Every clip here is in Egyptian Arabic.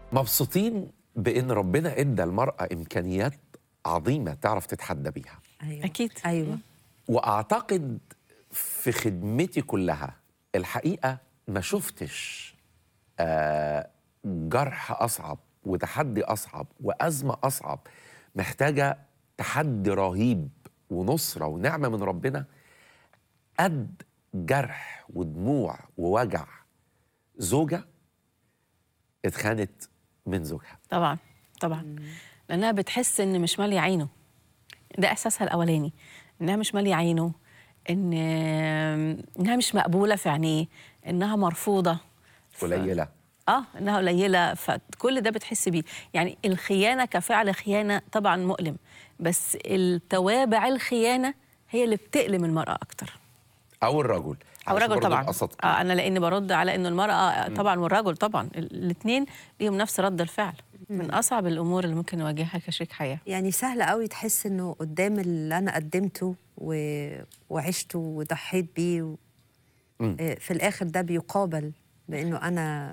مبسوطين بان ربنا ادى المراه امكانيات عظيمه تعرف تتحدى بيها أيوة. أكيد. ايوه واعتقد في خدمتي كلها الحقيقه ما شفتش آه، جرح اصعب وتحدي اصعب وازمه اصعب محتاجه تحدي رهيب ونصره ونعمه من ربنا قد جرح ودموع ووجع زوجه اتخانت من زوجها طبعا طبعا لانها بتحس ان مش ماليه عينه ده احساسها الاولاني انها مش ماليه عينه ان انها مش مقبوله في عينيه انها مرفوضه ف- قليله اه انها قليله فكل ده بتحس بيه يعني الخيانه كفعل خيانه طبعا مؤلم بس التوابع الخيانه هي اللي بتألم المراه اكتر او الرجل او علشان الرجل برضه طبعا نبقى صادقين. آه انا لاني برد على انه المراه طبعا والرجل طبعا الاثنين ليهم نفس رد الفعل من اصعب الامور اللي ممكن نواجهها كشريك حياه يعني سهل قوي تحس انه قدام اللي انا قدمته و... وعشته وضحيت بيه و... آه، في الاخر ده بيقابل بانه انا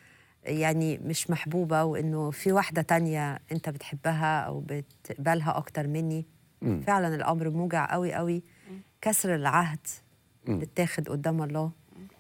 يعني مش محبوبه وانه في واحده تانية انت بتحبها او بتقبلها اكتر مني فعلا الامر موجع قوي قوي كسر العهد بتاخد قدام الله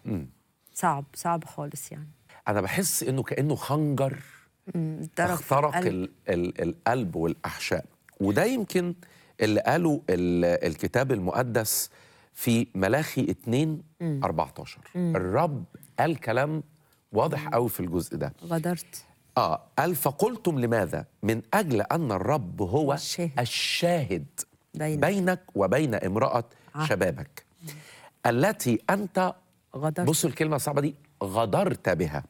صعب صعب خالص يعني انا بحس انه كانه خنجر مم، ضرب في اخترق القلب. ال ال القلب والاحشاء وده يمكن اللي قاله ال- الكتاب المقدس في ملاخي 2 14 الرب قال كلام واضح قوي في الجزء ده غدرت اه قال فقلتم لماذا من اجل ان الرب هو الشاهد. الشاهد بينك. بينك وبين امراه عهد. شبابك التي انت غدرت بصوا الكلمه الصعبه دي غدرت بها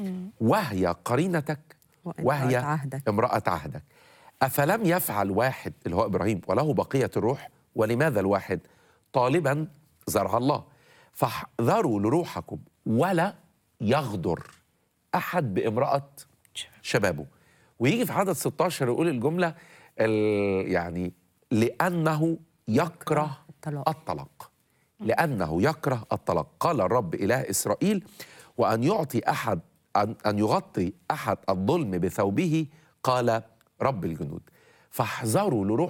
وهي قرينتك وامرأة وهي عهدك. امرأة عهدك أفلم يفعل واحد اللي هو إبراهيم وله بقية الروح ولماذا الواحد طالبا زرع الله فاحذروا لروحكم ولا يغدر أحد بامرأة شبابه ويجي في عدد 16 يقول الجملة ال- يعني لأنه يكره الطلاق. الطلاق لأنه يكره الطلاق قال الرب إله إسرائيل وأن يعطي أحد أن, أن يغطي أحد الظلم بثوبه قال رب الجنود فاحذروا لروح